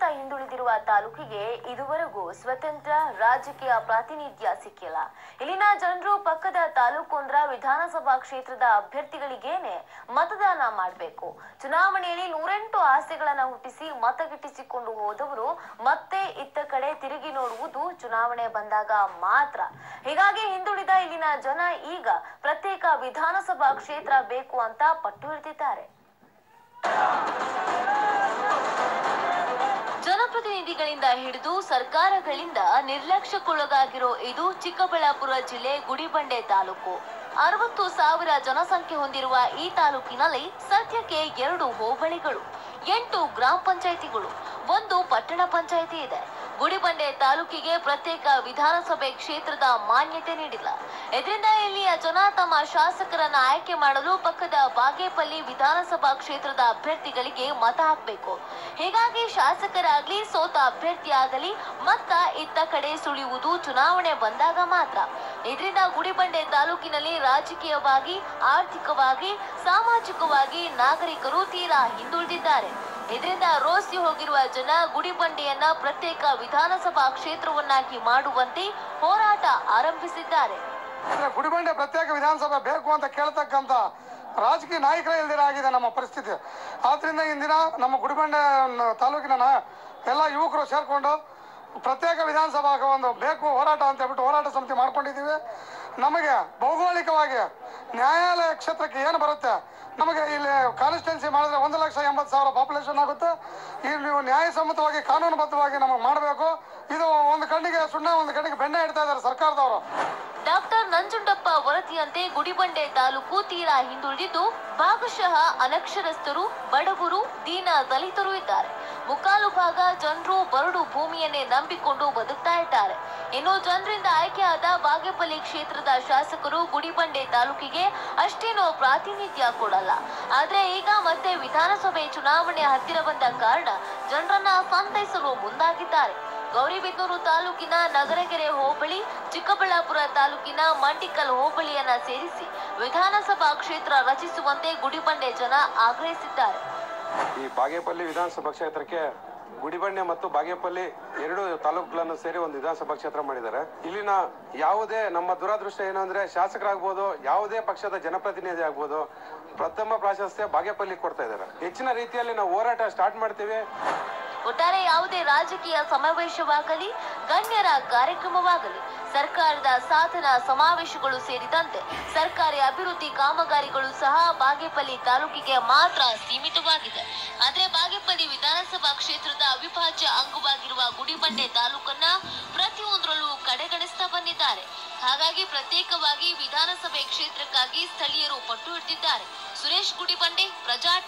ಅತ್ಯಂತ ಹಿಂದುಳಿದಿರುವ ತಾಲೂಕಿಗೆ ಇದುವರೆಗೂ ಸ್ವತಂತ್ರ ರಾಜಕೀಯ ಪ್ರಾತಿನಿಧ್ಯ ಸಿಕ್ಕಿಲ್ಲ ಇಲ್ಲಿನ ಜನರು ಪಕ್ಕದ ತಾಲೂಕೊಂದರ ವಿಧಾನಸಭಾ ಕ್ಷೇತ್ರದ ಅಭ್ಯರ್ಥಿಗಳಿಗೇನೆ ಮತದಾನ ಮಾಡಬೇಕು ಚುನಾವಣೆಯಲ್ಲಿ ನೂರೆಂಟು ಆಸೆಗಳನ್ನ ಹುಟ್ಟಿಸಿ ಮತ ಗಿಟ್ಟಿಸಿಕೊಂಡು ಹೋದವರು ಮತ್ತೆ ಇತ್ತ ಕಡೆ ತಿರುಗಿ ನೋಡುವುದು ಚುನಾವಣೆ ಬಂದಾಗ ಮಾತ್ರ ಹೀಗಾಗಿ ಹಿಂದುಳಿದ ಇಲ್ಲಿನ ಜನ ಈಗ ಪ್ರತ್ಯೇಕ ವಿಧಾನಸಭಾ ಕ್ಷೇತ್ರ ಬೇಕು ಅಂತ ಪಟ್ಟು ಹಿಡಿದಿದ್ದಾರೆ ಜನಪ್ರತಿನಿಧಿಗಳಿಂದ ಹಿಡಿದು ಸರ್ಕಾರಗಳಿಂದ ನಿರ್ಲಕ್ಷ್ಯಕ್ಕೊಳಗಾಗಿರೋ ಇದು ಚಿಕ್ಕಬಳ್ಳಾಪುರ ಜಿಲ್ಲೆ ಗುಡಿಬಂಡೆ ತಾಲೂಕು ಅರವತ್ತು ಸಾವಿರ ಜನಸಂಖ್ಯೆ ಹೊಂದಿರುವ ಈ ತಾಲೂಕಿನಲ್ಲಿ ಸದ್ಯಕ್ಕೆ ಎರಡು ಹೋಬಳಿಗಳು ಎಂಟು ಗ್ರಾಮ ಪಂಚಾಯಿತಿಗಳು ಒಂದು ಪಟ್ಟಣ ಪಂಚಾಯಿತಿ ಇದೆ ಗುಡಿಬಂಡೆ ತಾಲೂಕಿಗೆ ಪ್ರತ್ಯೇಕ ವಿಧಾನಸಭೆ ಕ್ಷೇತ್ರದ ಮಾನ್ಯತೆ ನೀಡಿಲ್ಲ ಇದರಿಂದ ಇಲ್ಲಿಯ ಜನ ತಮ್ಮ ಶಾಸಕರನ್ನ ಆಯ್ಕೆ ಮಾಡಲು ಪಕ್ಕದ ಬಾಗೇಪಲ್ಲಿ ವಿಧಾನಸಭಾ ಕ್ಷೇತ್ರದ ಅಭ್ಯರ್ಥಿಗಳಿಗೆ ಮತ ಹಾಕಬೇಕು ಹೀಗಾಗಿ ಶಾಸಕರಾಗ್ಲಿ ಸೋತ ಅಭ್ಯರ್ಥಿಯಾಗಲಿ ಮತ್ತ ಇತ್ತ ಕಡೆ ಸುಳಿಯುವುದು ಚುನಾವಣೆ ಬಂದಾಗ ಮಾತ್ರ ಇದರಿಂದ ಗುಡಿಬಂಡೆ ತಾಲೂಕಿನಲ್ಲಿ ರಾಜಕೀಯವಾಗಿ ಆರ್ಥಿಕವಾಗಿ ಸಾಮಾಜಿಕವಾಗಿ ನಾಗರಿಕರು ತೀರಾ ಹಿಂದುಳಿದಿದ್ದಾರೆ ಇದರಿಂದ ರೋಸಿ ಹೋಗಿರುವ ಜನ ಗುಡಿಬಂಡೆಯನ್ನ ಪ್ರತ್ಯೇಕ ವಿಧಾನಸಭಾ ಕ್ಷೇತ್ರವನ್ನಾಗಿ ಮಾಡುವಂತೆ ಹೋರಾಟ ಆರಂಭಿಸಿದ್ದಾರೆ ಅಂದ್ರೆ ಗುಡಿಬಂಡೆ ಪ್ರತ್ಯೇಕ ವಿಧಾನಸಭೆ ಬೇಕು ಅಂತ ಕೇಳ್ತಕ್ಕಂಥ ರಾಜಕೀಯ ನಾಯಕರೇ ಇಲ್ದಿರ ಆಗಿದೆ ನಮ್ಮ ಪರಿಸ್ಥಿತಿ ಆದ್ರಿಂದ ಇಂದಿನ ನಮ್ಮ ಗುಡಿಬಂಡೆ ನ- ತಾಲೂಕಿನ ನಾ- ಎಲ್ಲ ಯುವಕರು ಸೇರ್ಕೊಂಡು ಪ್ರತ್ಯೇಕ ವಿಧಾನಸಭಾ ಒಂದು ಬೇಕು ಹೋರಾಟ ಅಂತ ಹೇಳ್ಬಿಟ್ಟು ಹೋರಾಟ ಸಮಿತಿ ಮಾಡ್ಕೊಂಡಿದ್ದೀವಿ ನಮಗೆ ಭೌಗೋಳಿಕವಾಗಿ ನ್ಯಾಯಾಲಯ ಕ್ಷೇತ್ರಕ್ಕೆ ಏನು ಬರುತ್ತೆ ನಮಗೆ ಇಲ್ಲಿ ಕಾನ್ಸ್ಟಿಟ್ಯೂನ್ಸಿ ಮಾಡಿದ್ರೆ ಒಂದು ಲಕ್ಷ ಎಂಬತ್ತು ಸಾವಿರ ಪಾಪ್ಯುಲೇಷನ್ ಆಗುತ್ತೆ ಇಲ್ಲಿ ನೀವು ನ್ಯಾಯಸಮ್ಮತವಾಗಿ ಕಾನೂನುಬದ್ಧವಾಗಿ ನಮಗೆ ಮಾಡಬೇಕು ಇದು ಒಂದು ಕಣ್ಣಿಗೆ ಸುಣ್ಣ ಒಂದು ಕಣ್ಣಿಗೆ ಬೆಣ್ಣೆ ಇಡ್ತಾ ಇದ್ದಾರೆ ಸರ್ಕಾರದವರು ಡಾಕ್ಟರ್ ನಂಜುಂಡಪ್ಪ ವರದಿಯಂತೆ ಗುಡಿಬಂಡೆ ತಾಲೂಕು ತೀರಾ ಹಿಂದುಳಿದಿದ್ದು ಭಾಗಶಃ ಅನಕ್ಷರಸ್ಥರು ಬಡವರು ದೀನ ದಲಿತರು ಇದ್ದಾರೆ ಮುಕ್ಕಾಲು ಭಾಗ ಜನರು ಬರಡು ಭೂಮಿಯನ್ನೇ ನಂಬಿಕೊಂಡು ಬದುಕ್ತಾ ಇದ್ದಾರೆ ಇನ್ನು ಜನರಿಂದ ಆಯ್ಕೆಯಾದ ಬಾಗೇಪಲ್ಲಿ ಕ್ಷೇತ್ರದ ಶಾಸಕರು ಗುಡಿಬಂಡೆ ತಾಲೂಕಿಗೆ ಅಷ್ಟೇನೂ ಪ್ರಾತಿನಿಧ್ಯ ಕೊಡಲ್ಲ ಆದ್ರೆ ಈಗ ಮತ್ತೆ ವಿಧಾನಸಭೆ ಚುನಾವಣೆ ಹತ್ತಿರ ಬಂದ ಕಾರಣ ಜನರನ್ನ ಸಂತೈಸಲು ಮುಂದಾಗಿದ್ದಾರೆ ಗೌರಿಬಿದನೂರು ತಾಲೂಕಿನ ನಗರಗೆರೆ ಹೋಬಳಿ ಚಿಕ್ಕಬಳ್ಳಾಪುರ ತಾಲೂಕಿನ ಮಂಡಿಕಲ್ ಹೋಬಳಿಯನ್ನ ಸೇರಿಸಿ ವಿಧಾನಸಭಾ ಕ್ಷೇತ್ರ ರಚಿಸುವಂತೆ ಗುಡಿಬಂಡೆ ಜನ ಆಗ್ರಹಿಸಿದ್ದಾರೆ ಈ ಬಾಗೇಪಲ್ಲಿ ವಿಧಾನಸಭಾ ಕ್ಷೇತ್ರಕ್ಕೆ ಗುಡಿಬಂಡೆ ಮತ್ತು ಬಾಗೇಪಲ್ಲಿ ಎರಡು ತಾಲೂಕುಗಳನ್ನು ಸೇರಿ ಒಂದು ವಿಧಾನಸಭಾ ಕ್ಷೇತ್ರ ಮಾಡಿದ್ದಾರೆ ಇಲ್ಲಿನ ಯಾವುದೇ ನಮ್ಮ ದುರಾದೃಷ್ಟ ಏನು ಅಂದ್ರೆ ಶಾಸಕರಾಗ್ಬೋದು ಯಾವುದೇ ಪಕ್ಷದ ಜನಪ್ರತಿನಿಧಿ ಆಗ್ಬೋದು ಪ್ರಥಮ ಪ್ರಾಶಸ್ತ್ಯ ಬಾಗೇಪಲ್ಲಿ ಕೊಡ್ತಾ ಇದ್ದಾರೆ ಹೆಚ್ಚಿನ ರೀತಿಯಲ್ಲಿ ನಾವು ಹೋರಾಟ ಸ್ಟಾರ್ಟ್ ಮಾಡ್ತೀವಿ ಒಟ್ಟಾರೆ ಯಾವುದೇ ರಾಜಕೀಯ ಸಮಾವೇಶವಾಗಲಿ ಗಣ್ಯರ ಕಾರ್ಯಕ್ರಮವಾಗಲಿ ಸರ್ಕಾರದ ಸಾಧನ ಸಮಾವೇಶಗಳು ಸೇರಿದಂತೆ ಸರ್ಕಾರಿ ಅಭಿವೃದ್ಧಿ ಕಾಮಗಾರಿಗಳು ಸಹ ಬಾಗೇಪಲ್ಲಿ ತಾಲೂಕಿಗೆ ಮಾತ್ರ ಸೀಮಿತವಾಗಿದೆ ಆದ್ರೆ ಬಾಗೇಪಲ್ಲಿ ವಿಧಾನಸಭಾ ಕ್ಷೇತ್ರದ ಅವಿಭಾಜ್ಯ ಅಂಗವಾಗಿರುವ ಗುಡಿಬಂಡೆ ತಾಲೂಕನ್ನ ಪ್ರತಿಯೊಂದರಲ್ಲೂ ಕಡೆಗಣಿಸ್ತಾ ಬಂದಿದ್ದಾರೆ ಹಾಗಾಗಿ ಪ್ರತ್ಯೇಕವಾಗಿ ವಿಧಾನಸಭೆ ಕ್ಷೇತ್ರಕ್ಕಾಗಿ ಸ್ಥಳೀಯರು ಪಟ್ಟು ಹಿಡಿದಿದ್ದಾರೆ ಸುರೇಶ್ ಗುಡಿಬಂಡೆ ಪ್ರಜಾ